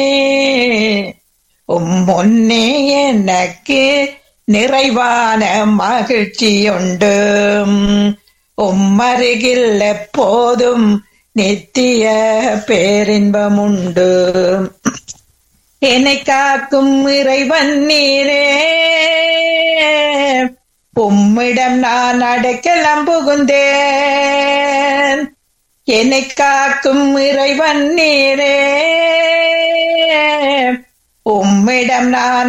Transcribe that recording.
உம் முன்னே எனக்கு நிறைவான மகிழ்ச்சியுண்டு உம்மருகில் எப்போதும் நித்திய பேரின்பமுண்டு என்னை காக்கும் இறைவன் நீரே உம்மிடம் நான் அடைக்கலம் புகுந்தேன் என்னை காக்கும் இறைவன் நீரே உம்மிடம் நான்